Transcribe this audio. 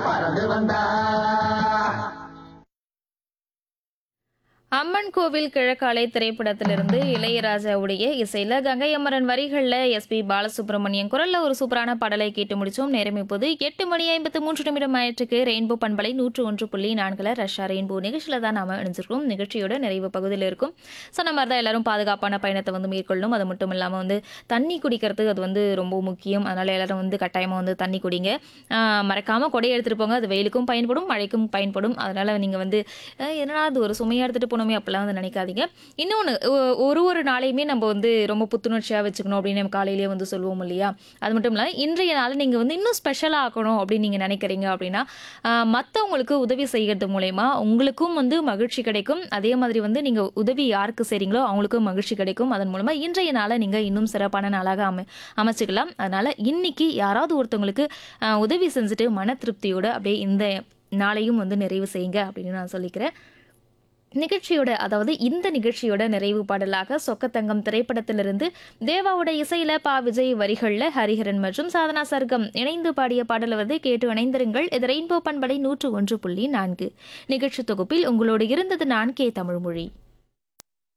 பறந்து வந்தா அம்மன் கோவில் கிழக்காலை திரைப்படத்திலிருந்து இளையராஜாவுடைய இசையில கங்கை அமரன் வரிகள்ல எஸ்பி பாலசுப்ரமணியம் குரல்ல ஒரு சூப்பரான பாடலை கேட்டு முடிச்சோம் நேரம் இப்போது எட்டு மணி ஐம்பத்து மூன்று நிமிடம் ஆயிற்றுக்கு ரெயின்போ பண்பலை நூற்று ஒன்று புள்ளி நான்குல ரஷ்யா ரெயின்போ நிகழ்ச்சியில தான் நாம இணைஞ்சிருக்கோம் நிகழ்ச்சியோட நிறைவு பகுதியில் இருக்கும் சொன்ன மாதிரி தான் எல்லாரும் பாதுகாப்பான பயணத்தை வந்து மேற்கொள்ளணும் அது மட்டும் இல்லாமல் வந்து தண்ணி குடிக்கிறதுக்கு அது வந்து ரொம்ப முக்கியம் அதனால எல்லாரும் வந்து கட்டாயமாக வந்து தண்ணி குடிங்க ஆஹ் மறக்காம கொடையை எடுத்துட்டு போங்க அது வெயிலுக்கும் பயன்படும் மழைக்கும் பயன்படும் அதனால நீங்க வந்து அஹ் என்னடா அது ஒரு சுமையா எடுத்துட்டு போனோமே அப்படிலாம் வந்து நினைக்காதீங்க இன்னொன்று ஒரு ஒரு நாளையுமே நம்ம வந்து ரொம்ப புத்துணர்ச்சியாக வச்சுக்கணும் அப்படின்னு நம்ம காலையிலேயே வந்து சொல்லுவோம் இல்லையா அது மட்டும் இல்லை இன்றைய நாளை நீங்கள் வந்து இன்னும் ஸ்பெஷலாக ஆக்கணும் அப்படின்னு நீங்கள் நினைக்கிறீங்க அப்படின்னா மற்றவங்களுக்கு உதவி செய்கிறது மூலயமா உங்களுக்கும் வந்து மகிழ்ச்சி கிடைக்கும் அதே மாதிரி வந்து நீங்கள் உதவி யாருக்கு செய்கிறீங்களோ அவங்களுக்கும் மகிழ்ச்சி கிடைக்கும் அதன் மூலமாக இன்றைய நாளை நீங்கள் இன்னும் சிறப்பான நாளாக அமை அமைச்சுக்கலாம் அதனால் இன்னைக்கு யாராவது ஒருத்தவங்களுக்கு ஆஹ், உதவி செஞ்சுட்டு மன திருப்தியோட அப்படியே இந்த நாளையும் வந்து நிறைவு செய்யுங்க அப்படின்னு நான் சொல்லிக்கிறேன் நிகழ்ச்சியோட அதாவது இந்த நிகழ்ச்சியோட நிறைவு பாடலாக சொக்கத்தங்கம் திரைப்படத்திலிருந்து தேவாவோட இசையில பா விஜய் வரிகள்ல ஹரிஹரன் மற்றும் சாதனா சர்க்கம் இணைந்து பாடிய பாடலை வந்து கேட்டு இணைந்திருங்கள் இது ரெயின்போ பண்பலை நூற்று ஒன்று புள்ளி நான்கு நிகழ்ச்சி தொகுப்பில் உங்களோடு இருந்தது நான் கே தமிழ்மொழி